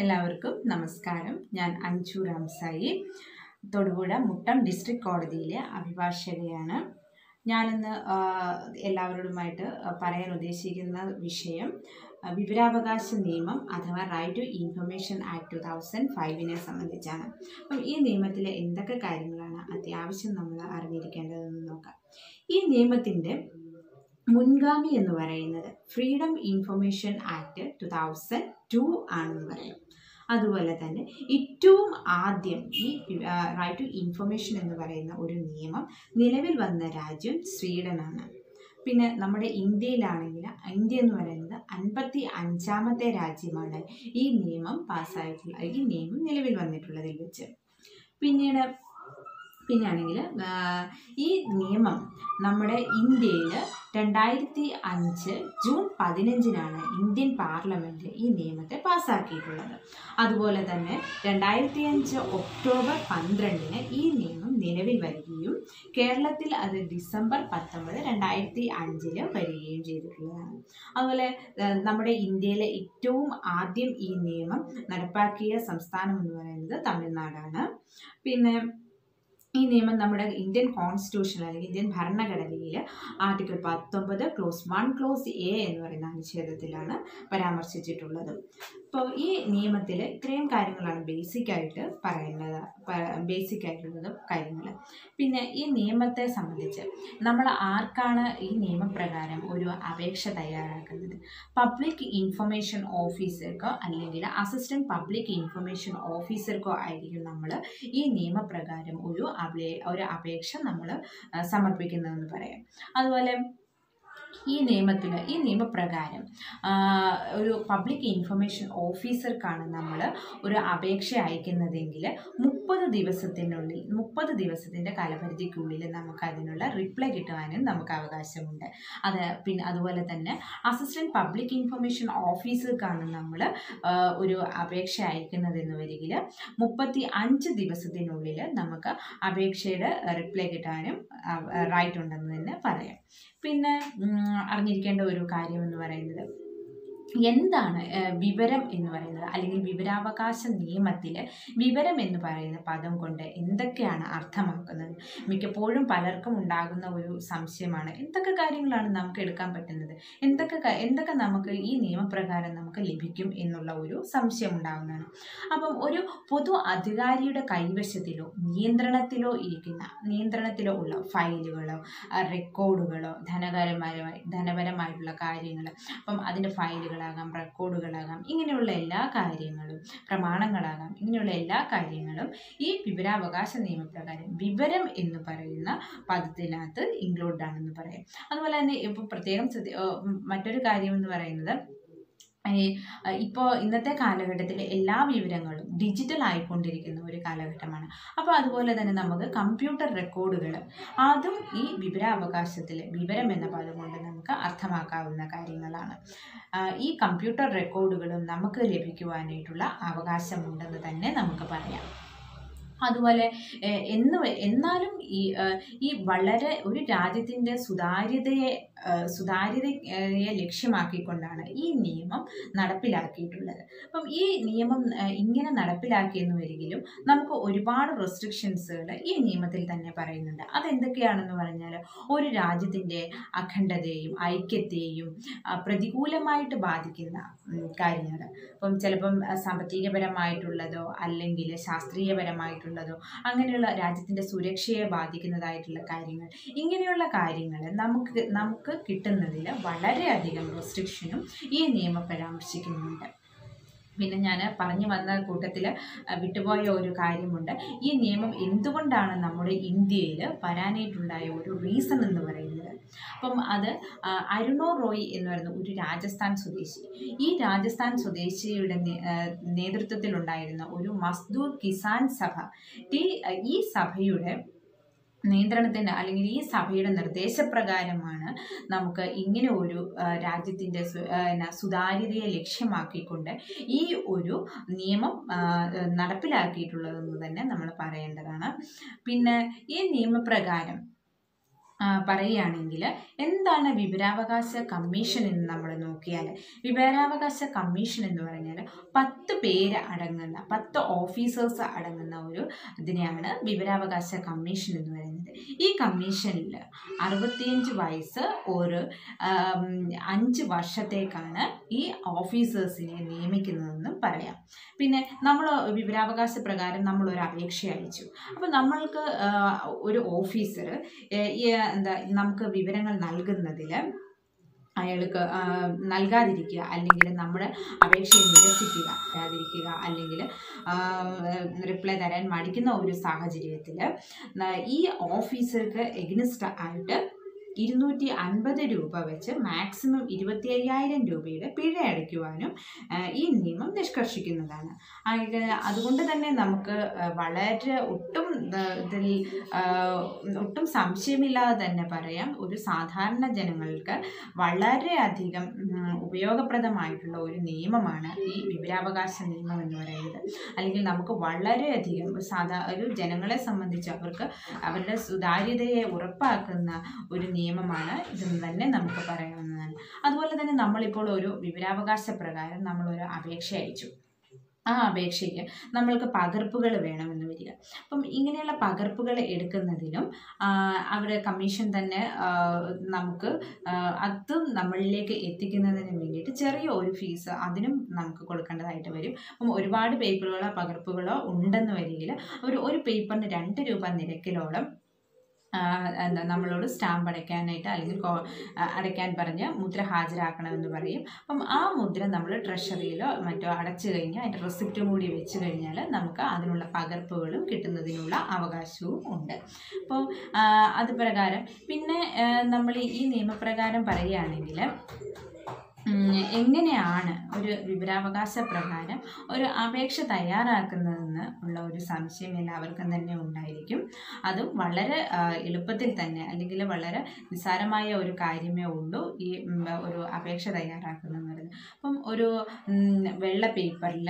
എല്ലാവർക്കും നമസ്കാരം ഞാൻ അഞ്ജു രാംസായി തൊടുപുഴ മുട്ടം ഡിസ്ട്രിക്ട് കോടതിയിലെ അഭിഭാഷകയാണ് ഞാനിന്ന് ആ, എല്ലാവരോടുമായിട്ട് പറയാൻ ഉദ്ദേശിക്കുന്ന വിഷയം ആ, വിവരാവകാശ നിയമം അഥവാ right to information act two thousand ഫൈവിനെ സംബന്ധിച്ചാണ് അപ്പം ഈ നിയമത്തിലെ എന്തൊക്കെ കാര്യങ്ങളാണ് അത്യാവശ്യം നമ്മൾ അറിഞ്ഞിരിക്കേണ്ടതെന്ന് നോക്കാം ഈ നിയമത്തിൻ്റെ മുൻഗാമി എന്ന് പറയുന്നത് freedom information act two thousand two ആണെന്ന് പറയാം അതുപോലെ തന്നെ ഏറ്റവും ആദ്യം ഈ റൈറ്റ് ടു ഇൻഫർമേഷൻ എന്ന് പറയുന്ന ഒരു നിയമം നിലവിൽ വന്ന രാജ്യം സ്വീഡനാണ് പിന്നെ നമ്മുടെ ഇന്ത്യയിലാണെങ്കിൽ ഇന്ത്യ എന്ന് പറയുന്നത് അൻപത്തി അഞ്ചാമത്തെ രാജ്യമാണ് ഈ നിയമം പാസ്സായിട്ടുള്ള ഈ നിയമം നിലവിൽ വന്നിട്ടുള്ളതിൽ വെച്ച് പിന്നീട് പിന്നെയാണെങ്കിൽ ഈ നിയമം നമ്മുടെ ഇന്ത്യയിൽ രണ്ടായിരത്തി അഞ്ച് ജൂൺ പതിനഞ്ചിനാണ് ഇന്ത്യൻ പാർലമെൻറ്റ് ഈ നിയമത്തെ പാസ്സാക്കിയിട്ടുള്ളത് അതുപോലെ തന്നെ രണ്ടായിരത്തി അഞ്ച് ഒക്ടോബർ പന്ത്രണ്ടിന് ഈ നിയമം നിലവിൽ വരികയും കേരളത്തിൽ അത് ഡിസംബർ പത്തൊമ്പത് രണ്ടായിരത്തി അഞ്ചിൽ വരികയും ചെയ്തിട്ടുള്ളതാണ് അതുപോലെ ഏഹ്, നമ്മുടെ ഇന്ത്യയിലെ ഏറ്റവും ആദ്യം ഈ നിയമം നടപ്പാക്കിയ സംസ്ഥാനം എന്ന് പറയുന്നത് തമിഴ്നാടാണ് പിന്നെ ഈ നിയമം നമ്മുടെ ഇന്ത്യൻ കോൺസ്റ്റിറ്റ്യൂഷൻ അല്ലെങ്കിൽ ഇന്ത്യൻ ഭരണഘടനയിൽ ആർട്ടിക്കിൾ പത്തൊമ്പത് ക്ലോസ് വൺ ക്ലോസ് എ എന്ന് പറയുന്ന അനുച്ഛേദത്തിലാണ് പരാമർശിച്ചിട്ടുള്ളത് അപ്പോൾ ഈ നിയമത്തിൽ ഇത്രയും കാര്യങ്ങളാണ് ബേസിക് ആയിട്ട് പറയുന്നത് ബേസിക് ആയിട്ടുള്ളത് കാര്യങ്ങൾ പിന്നെ ഈ നിയമത്തെ സംബന്ധിച്ച് നമ്മൾ ആർക്കാണ് ഈ നിയമപ്രകാരം ഒരു അപേക്ഷ തയ്യാറാക്കുന്നത് പബ്ലിക് ഇൻഫർമേഷൻ ഓഫീസർക്കോ അല്ലെങ്കിൽ അസിസ്റ്റന്റ് പബ്ലിക് ഇൻഫർമേഷൻ ഓഫീസർക്കോ ആയിരിക്കും നമ്മൾ ഈ നിയമപ്രകാരം ഒരു അപേ ഒരു അപേക്ഷ നമ്മൾ സമർപ്പിക്കുന്നതെന്ന് പറയാം അതുപോലെ ഈ നിയമത്തിൽ ഈ നിയമപ്രകാരം ആ, ഒരു പബ്ലിക് ഇൻഫർമേഷൻ ഓഫീസർക്കാണ് നമ്മൾ ഒരു അപേക്ഷ അയക്കുന്നതെങ്കിൽ മുപ്പത് ദിവസത്തിനുള്ളിൽ മുപ്പത് ദിവസത്തിൻ്റെ കാലപരിധിക്കുള്ളിൽ നമുക്ക് അതിനുള്ള റിപ്ലൈ കിട്ടുവാനും നമുക്ക് അവകാശമുണ്ട് അത് പിന്നെ അതുപോലെ തന്നെ അസിസ്റ്റൻറ്റ് പബ്ലിക് ഇൻഫർമേഷൻ ഓഫീസർക്കാണ് നമ്മൾ ഒരു അപേക്ഷ അയക്കുന്നതെന്ന് വരികിൽ മുപ്പത്തി അഞ്ച് ദിവസത്തിനുള്ളിൽ നമുക്ക് അപേക്ഷയുടെ റിപ്ലൈ കിട്ടാനും റൈറ്റ് ഉണ്ടെന്ന് തന്നെ പറയാം പിന്നെ ഉം, അറിഞ്ഞിരിക്കേണ്ട ഒരു കാര്യം എന്ന് പറയുന്നത് എന്താണ് ഏഹ്, വിവരം എന്ന് പറയുന്നത് അല്ലെങ്കിൽ വിവരാവകാശ നിയമത്തിൽ വിവരം എന്ന് പറയുന്ന പദം കൊണ്ട് എന്തൊക്കെയാണ് അർത്ഥമാക്കുന്നത് മിക്കപ്പോഴും പലർക്കും ഉണ്ടാകുന്ന ഒരു സംശയമാണ് എന്തൊക്കെ കാര്യങ്ങളാണ് നമുക്ക് എടുക്കാൻ പറ്റുന്നത് എന്തൊക്കെ ക- എന്തൊക്കെ നമുക്ക് ഈ നിയമപ്രകാരം നമുക്ക് ലഭിക്കും എന്നുള്ള ഒരു സംശയം ഉണ്ടാകുന്നതാണ് അപ്പം ഒരു പൊതു അധികാരിയുടെ കൈവശത്തിലോ നിയന്ത്രണത്തിലോ ഇരിക്കുന്ന നിയന്ത്രണത്തിലോ ഉള്ള ഫയലുകളോ ആ, റെക്കോർഡുകളോ ധനകരമായ ധനപരമായിട്ടുള്ള കാര്യങ്ങൾ അപ്പം അതിൻ്റെ ഫയലുകളാകാം റെക്കോർഡുകളാകാം ഇങ്ങനെയുള്ള എല്ലാ കാര്യങ്ങളും പ്രമാണങ്ങളാകാം ഇങ്ങനെയുള്ള എല്ലാ കാര്യങ്ങളും ഈ വിവരാവകാശ നിയമപ്രകാരം വിവരം എന്ന് പറയുന്ന പദത്തിനകത്ത് ഇൻക്ലൂഡ് ആണെന്ന് പറയാം അതുപോലെ തന്നെ ഇപ്പോൾ പ്രത്യേകം ശ്രദ്ധ ഏഹ് മറ്റൊരു കാര്യം എന്ന് പറയുന്നത് ഈ ഇപ്പോൾ ഇന്നത്തെ കാലഘട്ടത്തിൽ എല്ലാ വിവരങ്ങളും ഡിജിറ്റൽ ആയിക്കൊണ്ടിരിക്കുന്ന ഒരു കാലഘട്ടമാണ് അപ്പോൾ അതുപോലെ തന്നെ നമുക്ക് കമ്പ്യൂട്ടർ റെക്കോർഡുകൾ അതും ഈ വിവരാവകാശത്തിൽ വിവരം എന്ന പദം കൊണ്ട് നമുക്ക് അർത്ഥമാക്കാവുന്ന കാര്യങ്ങളാണ് ആ, ഈ കമ്പ്യൂട്ടർ റെക്കോർഡുകളും നമുക്ക് ലഭിക്കുവാനായിട്ടുള്ള അവകാശമുണ്ടെന്ന് തന്നെ നമുക്ക് പറയാം അതുപോലെ ഏഹ്, എന്ന് വ- എന്നാലും ഈ ഏഹ്, ഈ വളരെ ഒരു രാജ്യത്തിൻ്റെ സുതാര്യതയെ ഏഹ്, സുതാര്യതയെ ലക്ഷ്യമാക്കിക്കൊണ്ടാണ് ഈ നിയമം നടപ്പിലാക്കിയിട്ടുള്ളത് അപ്പം ഈ നിയമം ഏഹ്, ഇങ്ങനെ നടപ്പിലാക്കിയെന്ന് വരികിലും നമുക്ക് ഒരുപാട് റെസ്ട്രിക്ഷൻസുകൾ ഈ നിയമത്തിൽ തന്നെ പറയുന്നുണ്ട് അതെന്തൊക്കെയാണെന്ന് പറഞ്ഞാൽ ഒരു രാജ്യത്തിൻ്റെ അഖണ്ഡതയെയും ഐക്യത്തെയും ആ, പ്രതികൂലമായിട്ട് ബാധിക്കുന്ന കാര്യങ്ങൾ ഇപ്പം ചിലപ്പം ആ, സാമ്പത്തികപരമായിട്ടുള്ളതോ അല്ലെങ്കിൽ ശാസ്ത്രീയപരമായിട്ടുള്ളതോ അങ്ങനെയുള്ള രാജ്യത്തിൻ്റെ സുരക്ഷയെ ബാധിക്കുന്നതായിട്ടുള്ള കാര്യങ്ങൾ ഇങ്ങനെയുള്ള കാര്യങ്ങൾ നമുക്ക് നമുക്ക് കിട്ടുന്നതിൽ വളരെയധികം റെസ്ട്രിക്ഷനും ഈ നിയമം പരാമർശിക്കുന്നുണ്ട് പിന്നെ ഞാൻ പറഞ്ഞു വന്ന കൂട്ടത്തിൽ വിട്ടുപോയ ഒരു കാര്യമുണ്ട് ഈ നിയമം എന്തുകൊണ്ടാണ് നമ്മുടെ ഇന്ത്യയിൽ വരാനായിട്ടുണ്ടായ ഒരു റീസൺ എന്ന് പറയുന്നത് അപ്പം അത് ആ, അരുണോ റോയ് എന്ന് പറയുന്ന ഒരു രാജസ്ഥാൻ സ്വദേശി ഈ രാജസ്ഥാൻ സ്വദേശിയുടെ നേ- ആ, നേതൃത്വത്തിലുണ്ടായിരുന്ന ഒരു മസ്ദൂർ കിസാൻ സഭ ഈ ഈ സഭയുടെ നിയന്ത്രണത്തിൻ്റെ അല്ലെങ്കിൽ ഈ സഭയുടെ നിർദ്ദേശപ്രകാരമാണ് നമുക്ക് ഇങ്ങനെ ഒരു ആ, രാജ്യത്തിൻ്റെ സു- ആ, ന- സുതാര്യതയെ ലക്ഷ്യമാക്കിക്കൊണ്ട് ഈ ഒരു നിയമം ആ, നടപ്പിലാക്കിയിട്ടുള്ളതെന്ന് തന്നെ നമ്മൾ പറയേണ്ടതാണ് പിന്നെ ഈ നിയമപ്രകാരം ആ, പറയുകയാണെങ്കിൽ എന്താണ് വിവരാവകാശ കമ്മീഷൻ എന്ന് നമ്മൾ നോക്കിയാൽ വിവരാവകാശ കമ്മീഷൻ എന്ന് പറഞ്ഞാൽ പത്ത് പേര് അടങ്ങുന്ന പത്ത് ഓഫീസേഴ്സ് അടങ്ങുന്ന ഒരു ഇതിനെയാണ് വിവരാവകാശ കമ്മീഷൻ എന്ന് പറയുന്നത് ഈ കമ്മീഷനിൽ അറുപത്തിയഞ്ച് വയസ്സ് ഒരു ആം, അഞ്ച് വർഷത്തേക്കാണ് ഈ ഓഫീസേഴ്സിനെ നിയമിക്കുന്നതെന്നും പറയാം പിന്നെ നമ്മൾ വിവരാവകാശ പ്രകാരം നമ്മൾ ഒരു അപേക്ഷ അയച്ചു അപ്പോൾ നമ്മൾക്ക് ആ, ഒരു ഓഫീസർ എന്താ നമുക്ക് വിവരങ്ങൾ നൽകുന്നതിൽ അയാൾക്ക് ആ, നൽകാതിരിക്കുക അല്ലെങ്കിൽ നമ്മുടെ അപേക്ഷയെ നിരസിക്കുക തരാതിരിക്കുക അല്ലെങ്കിൽ റിപ്ലൈ തരാൻ മടിക്കുന്ന ഒരു സാഹചര്യത്തിൽ ഈ ഓഫീസർക്ക് എഗ്നിസ്റ്റ് ആയിട്ട് ഇരുന്നൂറ്റി അൻപത് രൂപ വെച്ച് മാക്സിമം ഇരുപത്തി അയ്യായിരം രൂപയുടെ പിഴ അടയ്ക്കുവാനും ആ, ഈ നിയമം നിഷ്കർഷിക്കുന്നതാണ് ആയത് അതുകൊണ്ട് തന്നെ നമുക്ക് ആ, വളരെ ഒട്ടും ആ, ഇതിൽ ആ, ഒട്ടും സംശയമില്ലാതെ തന്നെ പറയാം ഒരു സാധാരണ ജനങ്ങൾക്ക് വളരെയധികം ഉം, ഉപയോഗപ്രദമായിട്ടുള്ള ഒരു നിയമമാണ് ഈ വിവരാവകാശ നിയമം എന്ന് പറയുന്നത് അല്ലെങ്കിൽ നമുക്ക് വളരെയധികം ഒരു സാധാ ഒരു ജനങ്ങളെ സംബന്ധിച്ച് അവർക്ക് അവരുടെ സുതാര്യതയെ ഉറപ്പാക്കുന്ന ഒരു നിയമമാണ് ഇതെന്ന് തന്നെ നമുക്ക് പറയാവുന്നതാണ് അതുപോലെ തന്നെ നമ്മളിപ്പോൾ ഒരു വിവരാവകാശ പ്രകാരം നമ്മളൊരു അപേക്ഷ അയച്ചു ആ അപേക്ഷയ്ക്ക് നമ്മൾക്ക് പകർപ്പുകൾ വേണമെന്ന് വരിക അപ്പം ഇങ്ങനെയുള്ള പകർപ്പുകൾ എടുക്കുന്നതിനും ആ, അവിടെ കമ്മീഷൻ തന്നെ ആ, നമുക്ക് ആ, അതും നമ്മളിലേക്ക് എത്തിക്കുന്നതിന് വേണ്ടിയിട്ട് ചെറിയ ഒരു ഫീസ് അതിനും നമുക്ക് കൊടുക്കേണ്ടതായിട്ട് വരും അപ്പം ഒരുപാട് പേപ്പറുകളോ പകർപ്പുകളോ ഉണ്ടെന്ന് വരികിൽ ഒരു ഒരു പേപ്പറിന് രണ്ട് രൂപ നിരക്കിലോളം ആ, എന്താ നമ്മളോട് സ്റ്റാമ്പ് അടയ്ക്കാനായിട്ട് അല്ലെങ്കിൽ കോ- ആ, അടയ്ക്കാൻ പറഞ്ഞ് മുദ്ര ഹാജരാക്കണമെന്ന് പറയും അപ്പം ആ മുദ്ര നമ്മൾ ട്രഷറിയിലോ മറ്റോ അടച്ചു കഴിഞ്ഞാൽ അതിൻ്റെ റെസിപ്റ്റും കൂടി വെച്ച് കഴിഞ്ഞാൽ നമുക്ക് അതിനുള്ള പകർപ്പുകളും കിട്ടുന്നതിനുള്ള അവകാശവും ഉണ്ട് അപ്പോൾ ആ, അത് പ്രകാരം പിന്നെ നമ്മൾ ഈ നിയമപ്രകാരം പറയുകയാണെങ്കിൽ ഉം, എങ്ങനെയാണ് ഒരു വിവരാവകാശ പ്രകാരം ഒരു അപേക്ഷ തയ്യാറാക്കുന്നതെന്ന് ഉള്ള ഒരു സംശയം എല്ലാവർക്കും തന്നെ ഉണ്ടായിരിക്കും അതും വളരെ ആ, എളുപ്പത്തിൽ തന്നെ അല്ലെങ്കിൽ വളരെ നിസ്സാരമായ ഒരു കാര്യമേ ഉള്ളൂ ഈ ഉം, ഒരു അപേക്ഷ തയ്യാറാക്കുന്നതെന്ന് പറയുന്നത് അപ്പം ഒരു ഉം, വെള്ള പേപ്പറിൽ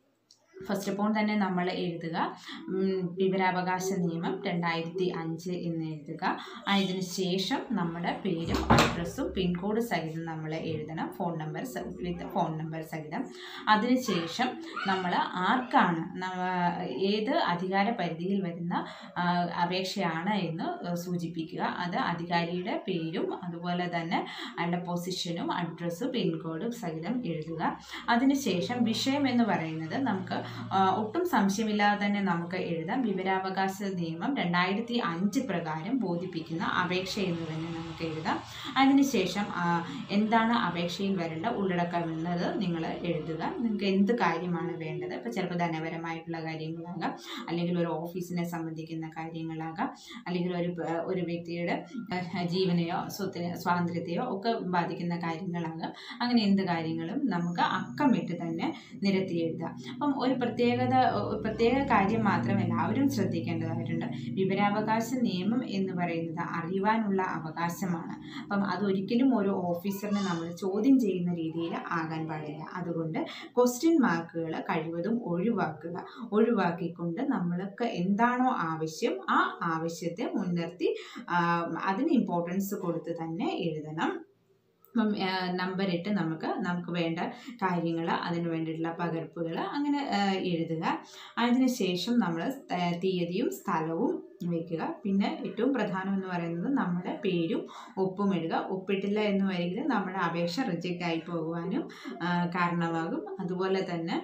ഫസ്റ്റ് ഓഫ് ഓൾ തന്നെ നമ്മൾ എഴുതുക ഉം, വിവരാവകാശ നിയമം രണ്ടായിരത്തി അഞ്ച് എന്ന് എഴുതുക അതിന് ശേഷം നമ്മുടെ പേരും അഡ്രസ്സും പിൻകോഡ് സഹിതം നമ്മൾ എഴുതണം phone number with phone number സഹിതം അതിനുശേഷം നമ്മൾ ആർക്കാണ് നമ്മ- ഏത് അധികാര പരിധിയിൽ വരുന്ന ആ, അപേക്ഷയാണ് എന്ന് സൂചിപ്പിക്കുക അത് അധികാരിയുടെ പേരും അതുപോലെ തന്നെ അയാളുടെ പൊസിഷനും അഡ്രസ്സും പിൻകോഡും സഹിതം എഴുതുക അതിനുശേഷം വിഷയം എന്ന് പറയുന്നത് നമുക്ക് ആ, ഒട്ടും സംശയമില്ലാതെ തന്നെ നമുക്ക് എഴുതാം വിവരാവകാശ നിയമം രണ്ടായിരത്തി അഞ്ച് പ്രകാരം ബോധിപ്പിക്കുന്ന അപേക്ഷ എന്ന് തന്നെ നമുക്ക് എഴുതാം അതിനുശേഷം ആ, എന്താണ് അപേക്ഷയിൽ വരേണ്ട ഉള്ളടക്കം എന്നത് നിങ്ങൾ എഴുതുക നിങ്ങൾക്ക് എന്ത് കാര്യമാണ് വേണ്ടത് ഇപ്പോൾ ചിലപ്പോൾ ധനപരമായിട്ടുള്ള കാര്യങ്ങളാകാം അല്ലെങ്കിൽ ഒരു ഓഫീസിനെ സംബന്ധിക്കുന്ന കാര്യങ്ങളാകാം അല്ലെങ്കിൽ ഒരു പ- ഒരു വ്യക്തിയുടെ ഏഹ്, ജീവനെയോ സ്വത്തിന് സ്വാതന്ത്ര്യത്തെയോ ഒക്കെ ബാധിക്കുന്ന കാര്യങ്ങളാകാം അങ്ങനെ എന്ത് കാര്യങ്ങളും നമുക്ക് അക്കമിട്ട് തന്നെ നിരത്തി എഴുതാം അപ്പം ഒരു പ്രത്യേകത ഒരു പ്രത്യേക കാര്യം മാത്രം എല്ലാവരും ശ്രദ്ധിക്കേണ്ടതായിട്ടുണ്ട് വിവരാവകാശ നിയമം എന്ന് പറയുന്നത് അറിയുവാനുള്ള അവകാശമാണ് അപ്പം അതൊരിക്കലും ഒരു ഓഫീസറിനെ നമ്മൾ ചോദ്യം ചെയ്യുന്ന രീതിയിൽ ആകാൻ പാടില്ല അതുകൊണ്ട് ക്വസ്റ്റ്യൻ മാർക്കുകൾ കഴിവതും ഒഴിവാക്കുക ഒഴിവാക്കിക്കൊണ്ട് നമ്മൾക്ക് എന്താണോ ആവശ്യം ആ ആവശ്യത്തെ മുൻനിർത്തി ആ, അതിന് ഇമ്പോർട്ടൻസ് കൊടുത്ത് തന്നെ എഴുതണം അപ്പം നമ്പർ ഇട്ട് നമുക്ക് നമുക്ക് വേണ്ട കാര്യങ്ങൾ അതിന് വേണ്ടിയിട്ടുള്ള പകർപ്പുകൾ അങ്ങനെ ആ, എഴുതുക അതിനുശേഷം നമ്മൾ തീയതിയും സ്ഥലവും വയ്ക്കുക പിന്നെ ഏറ്റവും പ്രധാനം എന്ന് പറയുന്നത് നമ്മുടെ പേരും ഒപ്പും ഇടുക ഒപ്പിട്ടില്ല എന്ന് വരികിൽ നമ്മുടെ അപേക്ഷ റിജക്റ്റ് ആയി പോകുവാനും ആ, കാരണമാകും അതുപോലെ തന്നെ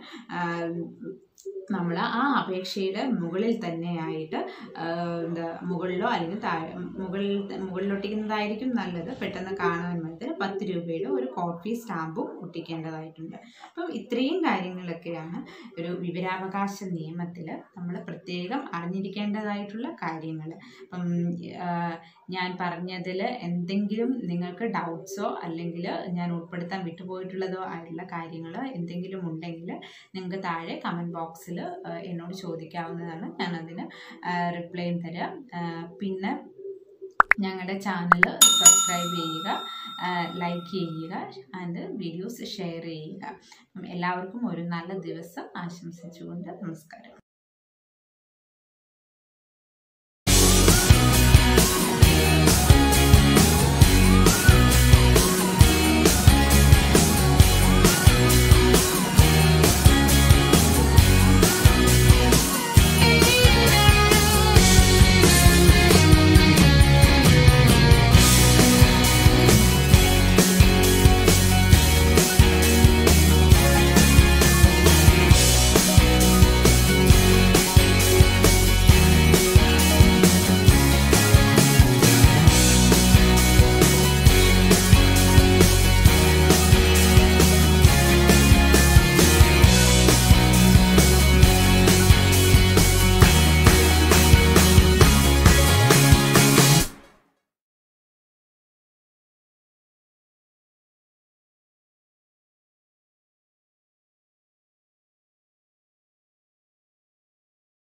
നമ്മൾ ആ അപേക്ഷയുടെ മുകളിൽ തന്നെയായിട്ട് ആ, എന്താ മുകളിലോ അല്ലെങ്കിൽ താഴെ മുകളിൽ മുകളിൽ ഒട്ടിക്കുന്നതായിരിക്കും നല്ലത് പെട്ടെന്ന് കാണാൻ വേണ്ടി പത്ത് രൂപയുടെ ഒരു കോപ്പി സ്റ്റാമ്പും ഒട്ടിക്കേണ്ടതായിട്ടുണ്ട് അപ്പം ഇത്രയും കാര്യങ്ങളൊക്കെയാണ് ഒരു വിവരാവകാശ നിയമത്തിൽ നമ്മൾ പ്രത്യേകം അറിഞ്ഞിരിക്കേണ്ടതായിട്ടുള്ള കാര്യങ്ങൾ അപ്പം ആ, ഞാൻ പറഞ്ഞതിൽ എന്തെങ്കിലും നിങ്ങൾക്ക് ഡൗട്ട്സോ അല്ലെങ്കിൽ ഞാൻ ഉൾപ്പെടുത്താൻ വിട്ടുപോയിട്ടുള്ളതോ ആയിട്ടുള്ള കാര്യങ്ങൾ എന്തെങ്കിലും ഉണ്ടെങ്കിൽ നിങ്ങൾക്ക് താഴെ കമൻറ്റ് ബോക്സിൽ എന്നോട് ചോദിക്കാവുന്നതാണ് ഞാൻ അതിന് റിപ്ലൈയും തരാം ആ, പിന്നെ ഞങ്ങളുടെ ചാനൽ സബ്സ്ക്രൈബ് ചെയ്യുക ലൈക്ക് ചെയ്യുക ആൻഡ് വീഡിയോസ് ഷെയർ ചെയ്യുക അപ്പം എല്ലാവർക്കും ഒരു നല്ല ദിവസം ആശംസിച്ചുകൊണ്ട് നമസ്കാരം